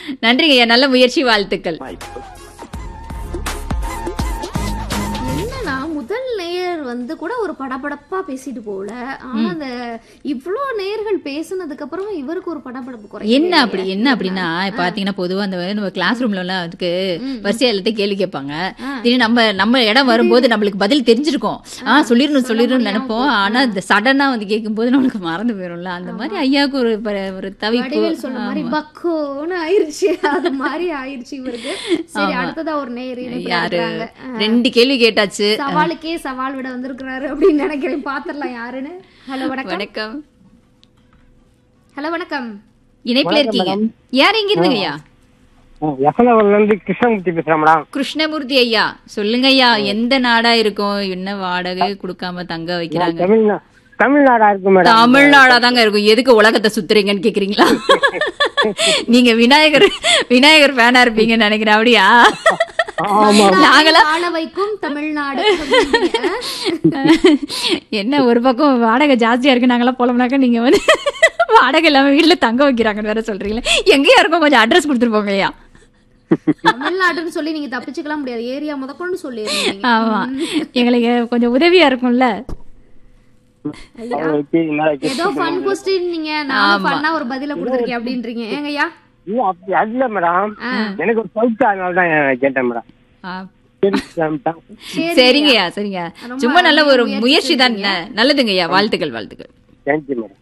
நன்றிங்க ஐயா நல்ல முயற்சி வாழ்த்துக்கள் என்னன்னா முதல் நேயர் வந்து கூட ஒரு படபடப்பா பேசிட்டு போல ஆனா அந்த இவ்ளோ நேயர்கள் பேசுனதுக்கு அப்புறம் இவருக்கு ஒரு படபடப்பு குறை என்ன அப்படி என்ன அப்படின்னா இப்ப பாத்தீங்கன்னா பொதுவா அந்த நம்ம கிளாஸ் ரூம்ல எல்லாம் அதுக்கு வரிசையா எல்லாத்தையும் கேள்வி கேட்பாங்க திடீர்னு நம்ம நம்ம இடம் வரும்போது நம்மளுக்கு பதில் தெரிஞ்சிருக்கும் ஆ சொல்லிடணும் சொல்லிடணும்னு நினைப்போம் ஆனா இந்த சடனா வந்து கேட்கும்போது நம்மளுக்கு மறந்து போயிரும்ல அந்த மாதிரி ஐயாவுக்கு ஒரு ப- ஒரு தவிப்பு வடிவேல் சொன்ன மாதிரி பக்கோன்னு ஆயிருச்சு அது மாதிரி ஆயிருச்சு இவருக்கு சரி அடுத்ததா ஒரு நேயர் இணைப்புல யாரு இருக்காங்க. ரெண்டு கேள்வி கேட்டாச்சு சவாலுக்கே சவால் விட வந்திருக்கிறாரு அப்படின்னு நினைக்கிறேன் பாத்திரலாம் யாருன்னு ஹலோ வணக்கம் வணக்கம் ஹலோ வணக்கம் இணைப்புல இருக்கீங்க யார் எங்க இருந்துங்க ஐயா எசனவர்ல இருந்து கிருஷ்ணமூர்த்தி பேசுறேன் மேடம் கிருஷ்ணமூர்த்தி ஐயா சொல்லுங்க ஐயா எந்த நாடா இருக்கும் என்ன வாடகை கொடுக்காம தங்க வைக்கிறாங்க தமிழ்நா தமிழ்நாடா இருக்கு மேடம் தமிழ்நாடா தாங்க இருக்கும் எதுக்கு உலகத்தை சுத்துறீங்கன்னு கேக்குறீங்களா நீங்க விநாயகர் விநாயகர் ஃபேனா இருப்பீங்கன்னு நினைக்கிறேன் அப்படியா நாங்களா ஆள வைக்கும் தமிழ்நாடு அப்படின்றீங்க. என்ன ஒரு பக்கம் வாடகை ஜாஸ்தியா இருக்கு நாங்களாம் போலம்னாக்கா நீங்க வந்து வாடகை இல்லாம வீட்டுல தங்க வைக்கிறாங்கன்னு வேற சொல்றீங்களே எங்கேயா இருக்கும் கொஞ்சம் அட்ரஸ் கொடுத்துட்டு போங்க ஐயா தமிழ்நாடுன்னு சொல்லி நீங்க தப்பிச்சுக்கலாம் முடியாது ஏரியா முதற்கொண்டு சொல்லிடுறீங்க ஆமா எங்களுக்கு கொஞ்சம் உதவியா இருக்கும்ல ஓகே, நல்லா இருக்கு. ஏதோ ஃபன் கொஸ்டின் நீங்க நான் ஃபன்னா ஒரு பதில கொடுத்துருக்கேன் அப்படின்றீங்க ஏங்கய்யா இல்ல, அப்படி அது இல்ல மேடம் எனக்கு ஒரு டவுட் அதனால தான் கேட்டேன் மேடம் ஆ, சரி, மேடம். சரிங்கய்யா சரிங்க சும்மா நல்ல ஒரு முயற்சி தான் நல்லதுங்கய்யா வாழ்த்துக்கள் வாழ்த்துக்கள் தேங்க்யூ மேடம்